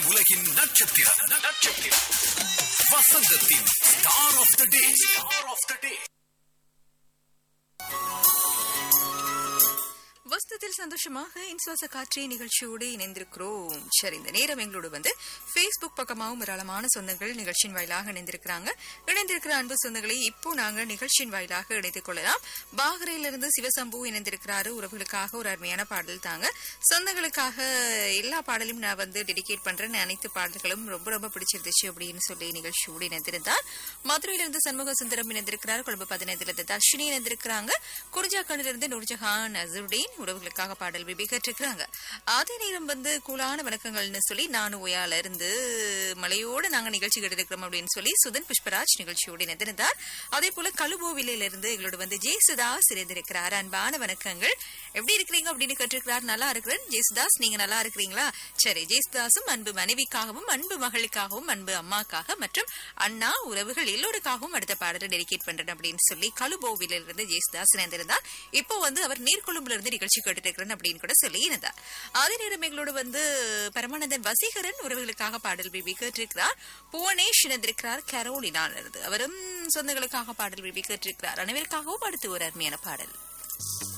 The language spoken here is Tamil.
உலகின் நட்சத்திரம் நட்சத்திரம் வசந்தத்தின் star of the day star of the day வஸ்தத்தில் சந்தோஷமாக இன்சுவாச காட்சி நிகழ்ச்சியோடு இணைந்திருக்கிறோம் சரி இந்த நேரம் எங்களோடு வந்து Facebook பக்கமாகவும் ஏராளமான சொந்தங்கள் நிகழ்ச்சியின் வாயிலாக இணைந்திருக்கிறாங்க இணைந்திருக்கிற அன்பு சொந்தங்களை இப்போ நாங்கள் நிகழ்ச்சியின் வாயிலாக இணைத்துக் கொள்ளலாம் பாகரையிலிருந்து சிவசம்பு இணைந்திருக்கிறாரு உறவுகளுக்காக ஒரு அருமையான பாடல் தாங்க சொந்தங்களுக்காக எல்லா பாடலையும் நான் வந்து டெடிகேட் பண்றேன் அனைத்து பாடல்களும் ரொம்ப ரொம்ப பிடிச்சிருந்துச்சு அப்படின்னு சொல்லி நிகழ்ச்சியோடு இணைந்திருந்தார் மதுரையிலிருந்து சண்முக சுந்தரம் இணைந்திருக்கிறார் கொழும்பு பதினைந்திலிருந்து தர்ஷினி இணைந்திருக்கிறாங்க குறிஞ்சாக்கணிலிருந்து நூர்ஜஹான் அசுருடீன் உறவுகளுக்காக பாடல் விபி கேட்டிருக்கிறாங்க அதே நேரம் வந்து கூலான வணக்கங்கள்னு சொல்லி நானும் ஒயால இருந்து மலையோட நாங்க நிகழ்ச்சி கேட்டிருக்கிறோம் அப்படின்னு சொல்லி சுதன் புஷ்பராஜ் நிகழ்ச்சியோடு இணைந்திருந்தார் அதே போல கழுபோவிலிருந்து இருந்து எங்களோட வந்து ஜேசுதாஸ் இணைந்திருக்கிறார் அன்பான வணக்கங்கள் எப்படி இருக்கிறீங்க அப்படின்னு கேட்டிருக்கிறார் நல்லா இருக்கிறேன் ஜேசுதாஸ் நீங்க நல்லா இருக்கிறீங்களா சரி ஜேசுதாஸும் அன்பு மனைவிக்காகவும் அன்பு மகளுக்காகவும் அன்பு அம்மாக்காக மற்றும் அண்ணா உறவுகள் எல்லோருக்காகவும் அடுத்த பாடலை டெடிகேட் பண்றேன் அப்படின்னு சொல்லி கழுபோவில இருந்து ஜேசுதாஸ் இணைந்திருந்தார் இப்போ வந்து அவர் நீர்கொழும்புல இருந்து நிகழ்ச்சி கேட்டுட்டு இருக்கிறேன் அப்படின்னு கூட சொல்லி இருந்தார் அதே நேரம் எங்களோட வந்து பரமானந்தன் வசீகரன் உறவுகளுக்காக பாடல் பிபி கேட்டிருக்கிறார் புவனேஷ் இணைந்திருக்கிறார் கரோலினால் இருந்து அவரும் சொந்தங்களுக்காக பாடல் பிபி கேட்டிருக்கிறார் அனைவருக்காகவும் அடுத்து ஒரு அருமையான பாடல்